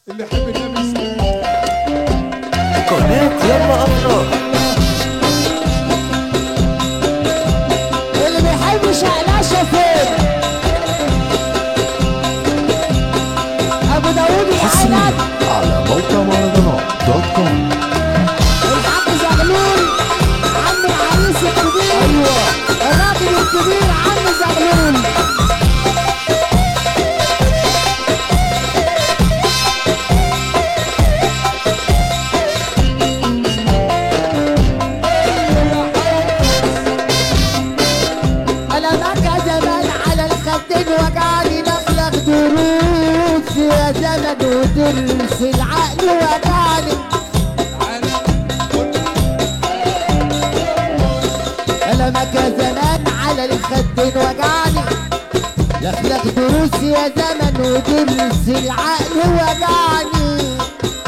اللي يحب النبي يستنى قناة يلا أفراح اللي بيحب شقلاشة فين ابو داوود الحيوانات على موقع مهرجانات دوت كوم الحاج زغلول عم العريس الكبير ايوه الراجل الكبير عم زغلول انا بكى زمان على الخدين وجعني نخلق دروس يا زمن ودرس العقل وجعني انا بكى زمان على الخدين وجعني نخلق دروس يا زمن ودرس العقل وجعني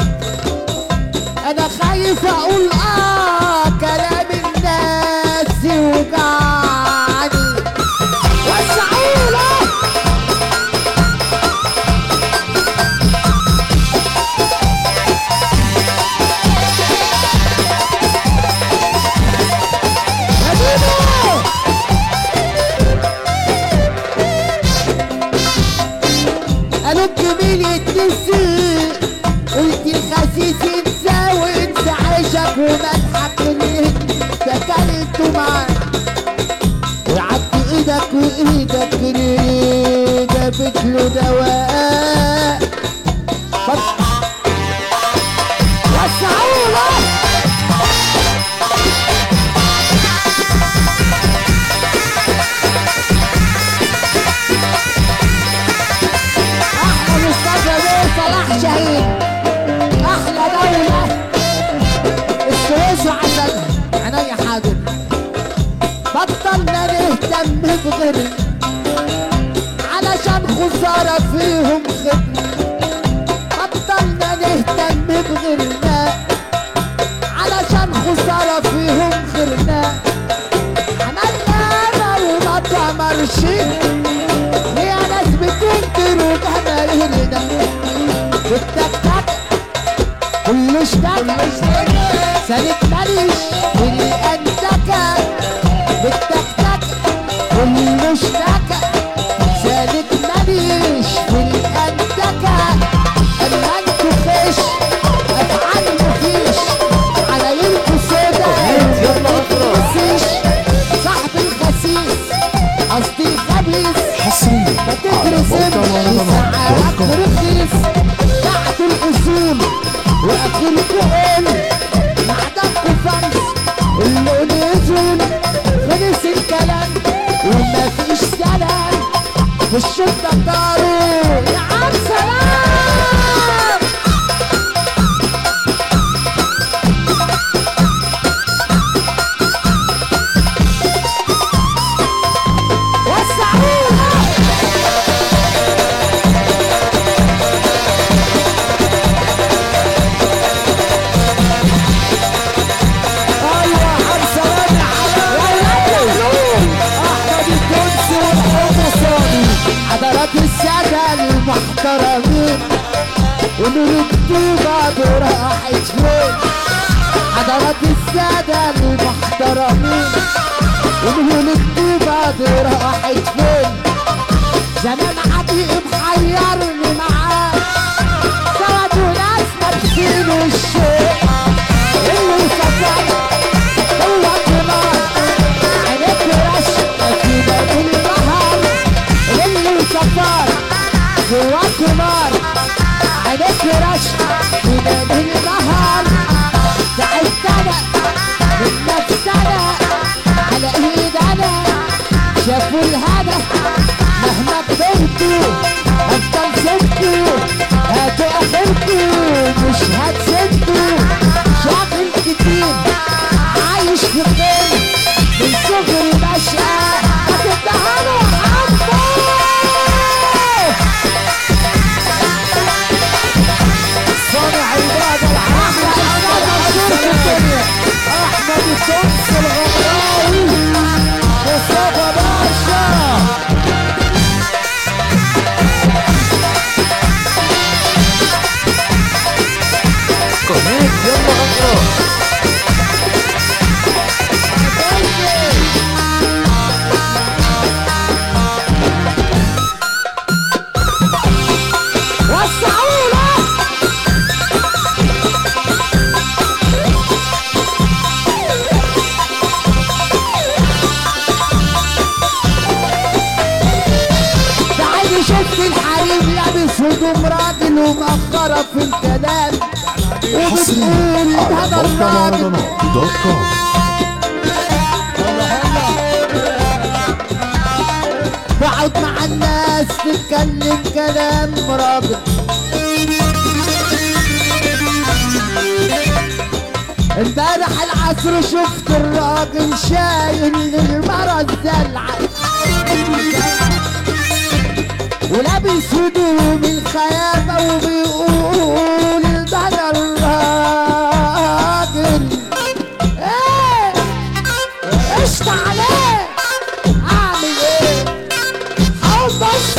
انا خايف اقول اه كلام الناس يوجعني وسعوا له حبيبي قالوا الجميل يتنسي قلت الخسيس ينسى وانسى عيشك ومدحك اللي انت كلته معاه وعدت ايدك وايدك اللي جابت له دواء بس- وسعوا له احلى مصطفى بيه صلاح شهيد احلى دولة السويس وعسل عينيا حاضر بطلنا نهتم بغيرنا علشان خسارة فيهم خدمة بطلنا نهتم بغيرنا علشان خسارة فيهم خيرنا عملنا أمل وما تمرش يا ناس بتنكروا جماهيرنا والتكتك كله اشتكى سالك ماليش في الأنتكة بالتكتك كله اشتكى سالك ماليش في الأنتكة أما انتوا فيش أفعال مفيش علايلكوا سودا يلا أفراح. مفيش صاحب الخسيس قصدي الخبيث حصريا ما على تدرسمش موقع مهرجانات ساعات دوت كوم رخيص بعت الاصول واخركوا قول معدنكوا فانس اللون يزول خلص الكلام وما فيش سلام في الشدة طاروا يا عم سلام وسعونا ايوه حمزه رابع احمد التونسي والحمصاني حضرات الساده المحترمين ونور الطيبه دي راحت فين حضرات الساده المحترمين ونور الطيبه دي راحت فين زمان عبيق محيرني معاه سودوا ناس نفسين الشيء اللي سفر هو الدماغ عينيك رشقة كده بالنهار اللي سفر هو الدماغ عينيك رشقة كده بالنهار تعبت انا من نفسنا على ايد انا شافوا الهدف مهما كبرتوا افضل وسعونا بعد شفت الحريم لابس هدوم راجل ومأخرة في الكلام وبتقول على هذا موقع الراجل مهرجانات دوت كوم بقعد مع الناس تتكلم كلام راجل امبارح العصر شفت الراجل شايل المرة الزلعة ولابس هدوم الخيامة وبيقول ده أنا الراجل ايه قشطة عليه اعمل ايه حاول بس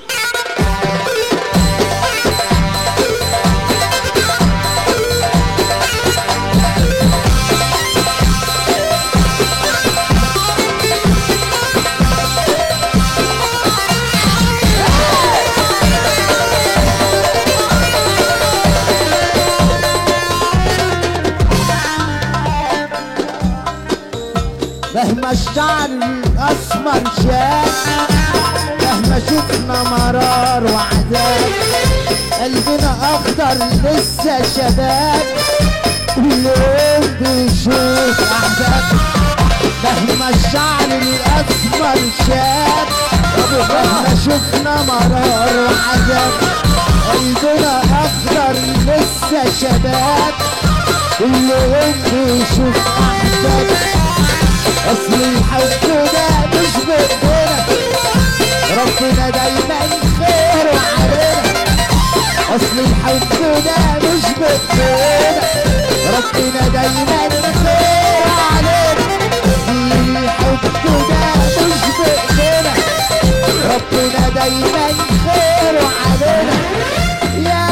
مهما الشعر الاسمر شاف مهما شفنا مرار وعذاب قلبنا اخضر لسه شباب واليوم بيشوف احباب مهما الشعر الاسمر شاف مهما شفنا مرار وعذاب قلبنا اخضر لسه شباب واليوم بيشوف احباب اصل الحب ده مش بايدينا ربنا دايما خير علينا اصل الحب ده مش بايدينا ربنا دايما خير علينا الحب ده مش بايدينا ربنا دايما خير علينا يا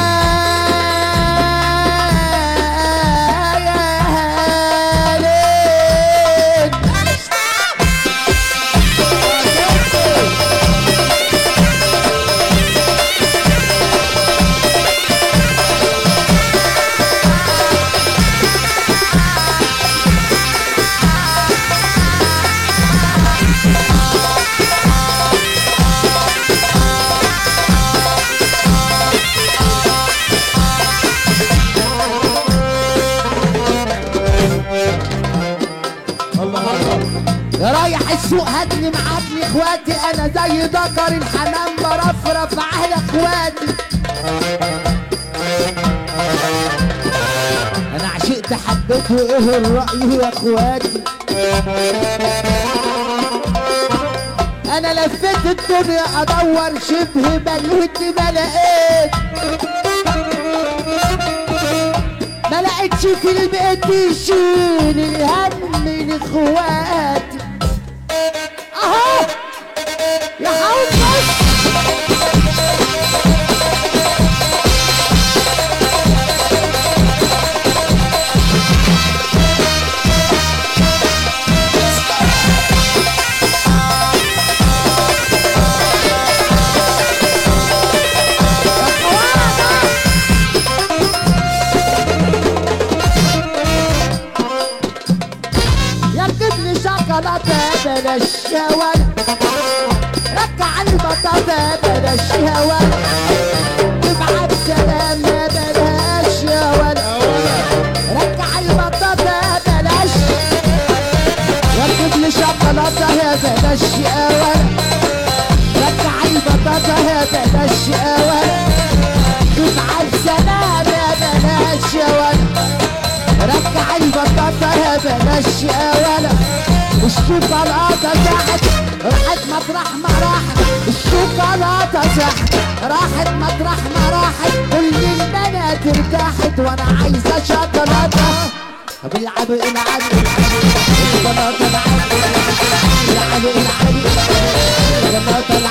يا ليل يا رايح السوق هاتلي معاك لي اخواتي انا زي ذكر الحمام برفرف على اخواتي انا عشقت حبيت وايه الرأي يا اخواتي انا لفيت الدنيا ادور شبه بلوتي ما لقيت ما لقيتش في البيت يشيل الهم من اخواتي اهو يا حول بس يركب لي شوكولاتة بلاش هوا ركع البطاطا بلاش هوا تبعت سلام بلاش هوا ركع البطاطا بلاش ركب لي شوكولاتة يا بلاش هوا ركع البطاطا يا بلاش هوا تبعت سلام بلاش هوا رجع البطاطا يا بلاش اولا الشوكولاتة تحت راحت مطرح ما راحت الشوكولاتة تحت راحت مطرح ما راحت كل البنات ارتاحت وانا عايزة شوكولاتة طب العب العب الشوكولاتة العب العب العب الشوكولاتة